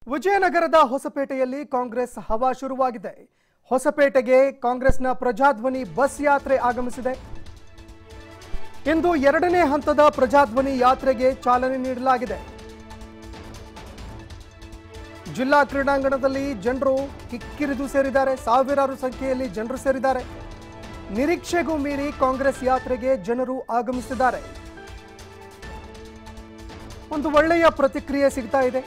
ವಿಜಯನಗರದ ಹೊಸಪೇಟೆಯಲ್ಲಿ ಕಾಂಗ್ರೆಸ್ ಹವಾ ಶುರುವಾಗಿದೆ ಹೊಸಪೇಟೆಗೆ ಕಾಂಗ್ರೆಸ್ನ ಪ್ರಜಾಧ್ವನಿ ಬಸ್ ಯಾತ್ರೆ ಆಗಮಿಸಿದೆ ಇಂದು ಎರಡನೇ ಹಂತದ ಪ್ರಜಾಧ್ವನಿ ಯಾತ್ರೆಗೆ ಚಾಲನೆ ನೀಡಲಾಗಿದೆ ಜಿಲ್ಲಾ ಕ್ರೀಡಾಂಗಣದಲ್ಲಿ ಜನರು ಕಿಕ್ಕಿರಿದು ಸೇರಿದ್ದಾರೆ ಸಾವಿರಾರು ಸಂಖ್ಯೆಯಲ್ಲಿ ಜನರು ಸೇರಿದ್ದಾರೆ ನಿರೀಕ್ಷೆಗೂ ಮೀರಿ ಕಾಂಗ್ರೆಸ್ ಯಾತ್ರೆಗೆ ಜನರು ಆಗಮಿಸಿದ್ದಾರೆ ಒಂದು ಒಳ್ಳೆಯ ಪ್ರತಿಕ್ರಿಯೆ ಸಿಗ್ತಾ ಇದೆ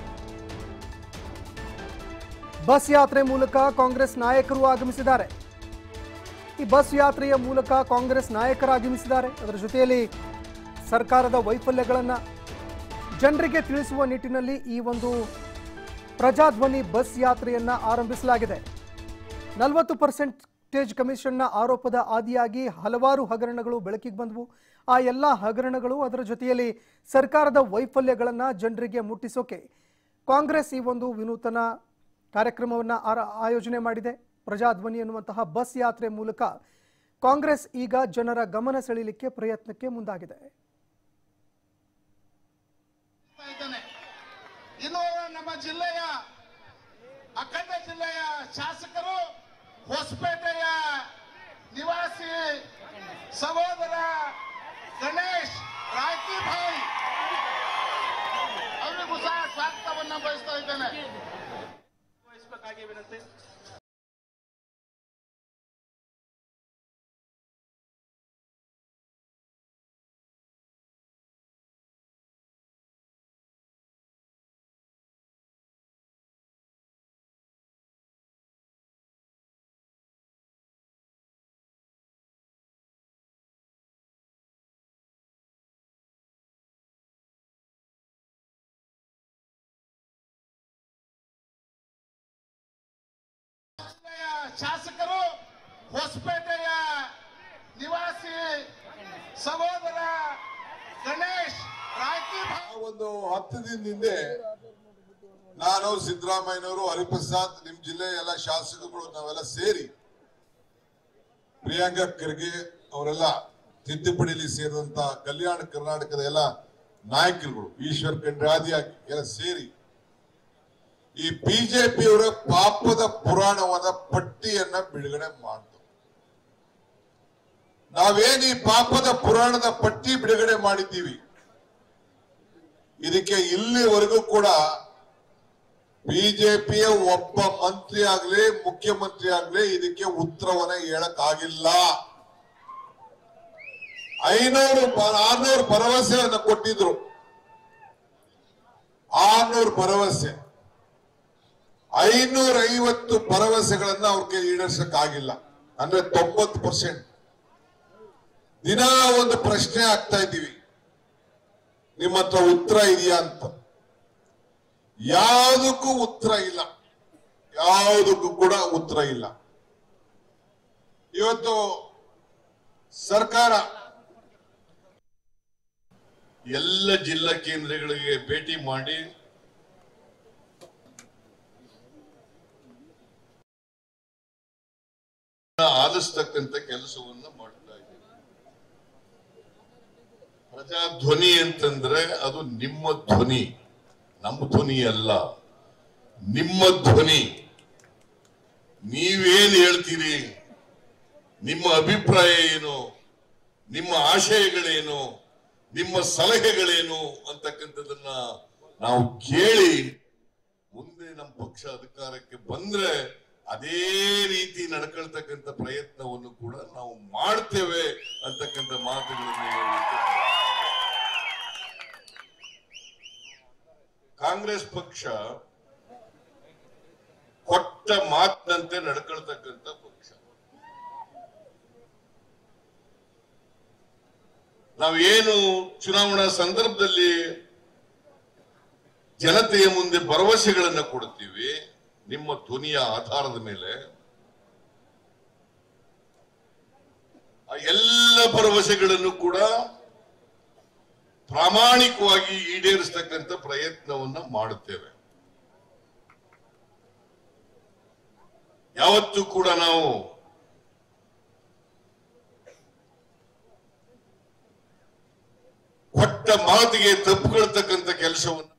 ಬಸ್ ಯಾತ್ರೆ ಮೂಲಕ ಕಾಂಗ್ರೆಸ್ ನಾಯಕರು ಆಗಮಿಸಿದ್ದಾರೆ ಈ ಬಸ್ ಯಾತ್ರೆಯ ಮೂಲಕ ಕಾಂಗ್ರೆಸ್ ನಾಯಕರು ಆಗಮಿಸಿದ್ದಾರೆ ಅದರ ಜೊತೆಯಲ್ಲಿ ಸರ್ಕಾರದ ವೈಫಲ್ಯಗಳನ್ನು ಜನರಿಗೆ ತಿಳಿಸುವ ನಿಟ್ಟಿನಲ್ಲಿ ಈ ಒಂದು ಪ್ರಜಾಧ್ವನಿ ಬಸ್ ಯಾತ್ರೆಯನ್ನ ಆರಂಭಿಸಲಾಗಿದೆ ನಲವತ್ತು ಪರ್ಸೆಂಟೇಜ್ ಕಮಿಷನ್ನ ಆರೋಪದ ಆದಿಯಾಗಿ ಹಲವಾರು ಹಗರಣಗಳು ಬೆಳಕಿಗೆ ಬಂದವು ಆ ಎಲ್ಲ ಹಗರಣಗಳು ಅದರ ಜೊತೆಯಲ್ಲಿ ಸರ್ಕಾರದ ವೈಫಲ್ಯಗಳನ್ನು ಜನರಿಗೆ ಮುಟ್ಟಿಸೋಕೆ ಕಾಂಗ್ರೆಸ್ ಈ ಒಂದು ವಿನೂತನ ಕಾರ್ಯಕ್ರಮವನ್ನು ಆರ- ಆಯೋಜನೆ ಮಾಡಿದೆ ಪ್ರಜಾಧ್ವನಿ ಎನ್ನುವಂತಹ ಬಸ್ ಯಾತ್ರೆ ಮೂಲಕ ಕಾಂಗ್ರೆಸ್ ಈಗ ಜನರ ಗಮನ ಸೆಳೆಯಲಿಕ್ಕೆ ಪ್ರಯತ್ನಕ್ಕೆ ಮುಂದಾಗಿದೆ ಮಾಡ್ತಾ ಇದ್ದೇನೆ ಇನ್ನು ನಮ್ಮ ಜಿಲ್ಲೆಯ ಅಖಂಡ ಜಿಲ್ಲೆಯ ಶಾಸಕರು ಹೊಸಪೇಟೆಯ ನಿವಾಸಿ ಸಹೋದರ ಗಣೇಶ್ ರಾಯ್ತಿಭಾಯಿ ಅವರಿಗೂ ಸಹ ಸ್ವಾಗತವನ್ನ ಬಯಸ್ತಾ ಇದ್ದೇನೆ ವಹಿಸಬೇಕಾಗಿ ವಿನಂತಿ ಜಿಲ್ಲೆಯ ಶಾಸಕರು ಹೊಸಪೇಟೆಯ ನಿವಾಸಿ ಸಹೋದರ ಗಣೇಶ್ ರಾಯ್ತಿಭಾಯಿ ಆ ಒಂದು ಹತ್ತು ದಿನದ ಹಿಂದೆ ನಾನು ಸಿದ್ದರಾಮಯ್ಯನವರು ಹರಿಪ್ರಸಾದ್ ನಿಮ್ ಜಿಲ್ಲೆಯ ಎಲ್ಲ ಶಾಸಕರು ನಾವೆಲ್ಲ ಸೇರಿ ಪ್ರಿಯಾಂಕಾ ಖರ್ಗೆ ಅವರೆಲ್ಲ ತಿದ್ದುಪಡಿಲಿ ಸೇರಿದಂತ ಕಲ್ಯಾಣ ಕರ್ನಾಟಕದ ಎಲ್ಲ ನಾಯಕರುಗಳು ಈಶ್ವರ್ ಖಂಡ್ರೆ ಆದಿಯಾಗಿ ಎಲ್ಲ ಸೇರಿ ಈ ಬಿಜೆಪಿಯವರ ಪಾಪದ ಪುರಾಣವಾದ ಪಟ್ಟಿಯನ್ನ ಬಿಡುಗಡೆ ಮಾಡ್ತು ನಾವೇನ್ ಈ ಪಾಪದ ಪುರಾಣದ ಪಟ್ಟಿ ಬಿಡುಗಡೆ ಮಾಡಿದ್ದೀವಿ ಇದಕ್ಕೆ ಇಲ್ಲಿವರೆಗೂ ಕೂಡ ಬಿಜೆಪಿಯ ಒಬ್ಬ ಮಂತ್ರಿ ಆಗ್ಲಿ ಮುಖ್ಯಮಂತ್ರಿ ಆಗ್ಲಿ ಇದಕ್ಕೆ ಉತ್ತರವನ್ನ ಹೇಳಕ್ ಆಗಿಲ್ಲ ಐನೂರು ಆರ್ನೂರು ಭರವಸೆಯನ್ನ ಕೊಟ್ಟಿದ್ರು ಆರ್ನೂರು ಭರವಸೆ ಐನೂರ ಐವತ್ತು ಭರವಸೆಗಳನ್ನ ಅವ್ರಿಗೆ ಈಡೇರ್ಸಕ್ ಆಗಿಲ್ಲ ಅಂದ್ರೆ ತೊಂಬತ್ತು ಪರ್ಸೆಂಟ್ ದಿನ ಒಂದು ಪ್ರಶ್ನೆ ಆಗ್ತಾ ಇದ್ದೀವಿ ನಿಮ್ಮ ಹತ್ರ ಉತ್ತರ ಇದೆಯಾ ಅಂತ ಯಾವುದಕ್ಕೂ ಉತ್ತರ ಇಲ್ಲ ಯಾವುದಕ್ಕೂ ಕೂಡ ಉತ್ತರ ಇಲ್ಲ ಇವತ್ತು ಸರ್ಕಾರ ಎಲ್ಲ ಜಿಲ್ಲಾ ಕೇಂದ್ರಗಳಿಗೆ ಭೇಟಿ ಮಾಡಿ ಆಲಿಸ್ತಕ್ಕಂಥ ಕೆಲಸವನ್ನ ಮಾಡ್ತಾ ಇದ್ದೀವಿ ಪ್ರಜಾಧ್ವನಿ ಅಂತಂದ್ರೆ ಅದು ನಿಮ್ಮ ಧ್ವನಿ ನಮ್ಮ ಧ್ವನಿ ಅಲ್ಲ ನಿಮ್ಮ ಧ್ವನಿ ನೀವೇನ್ ಹೇಳ್ತೀರಿ ನಿಮ್ಮ ಅಭಿಪ್ರಾಯ ಏನು ನಿಮ್ಮ ಆಶಯಗಳೇನು ನಿಮ್ಮ ಸಲಹೆಗಳೇನು ಅಂತಕ್ಕಂಥದನ್ನ ನಾವು ಕೇಳಿ ಮುಂದೆ ನಮ್ಮ ಪಕ್ಷ ಅಧಿಕಾರಕ್ಕೆ ಬಂದ್ರೆ ಅದೇ ರೀತಿ ನಡ್ಕೊಳ್ತಕ್ಕಂಥ ಪ್ರಯತ್ನವನ್ನು ಕೂಡ ನಾವು ಮಾಡ್ತೇವೆ ಅಂತಕ್ಕಂಥ ಮಾತುಗಳನ್ನು ಹೇಳಲಿಕ್ಕೆ ಕಾಂಗ್ರೆಸ್ ಪಕ್ಷ ಕೊಟ್ಟ ಮಾತಿನಂತೆ ನಡ್ಕೊಳ್ತಕ್ಕಂಥ ಪಕ್ಷ ನಾವೇನು ಚುನಾವಣಾ ಸಂದರ್ಭದಲ್ಲಿ ಜನತೆಯ ಮುಂದೆ ಭರವಸೆಗಳನ್ನ ಕೊಡ್ತೀವಿ ನಿಮ್ಮ ಧ್ವನಿಯ ಆಧಾರದ ಮೇಲೆ ಆ ಎಲ್ಲ ಭರವಸೆಗಳನ್ನು ಕೂಡ ಪ್ರಾಮಾಣಿಕವಾಗಿ ಈಡೇರಿಸ್ತಕ್ಕಂಥ ಪ್ರಯತ್ನವನ್ನ ಮಾಡುತ್ತೇವೆ ಯಾವತ್ತೂ ಕೂಡ ನಾವು ಕೊಟ್ಟ ಮಾತಿಗೆ ತಪ್ಪುಕೊಳ್ತಕ್ಕಂಥ ಕೆಲಸವನ್ನು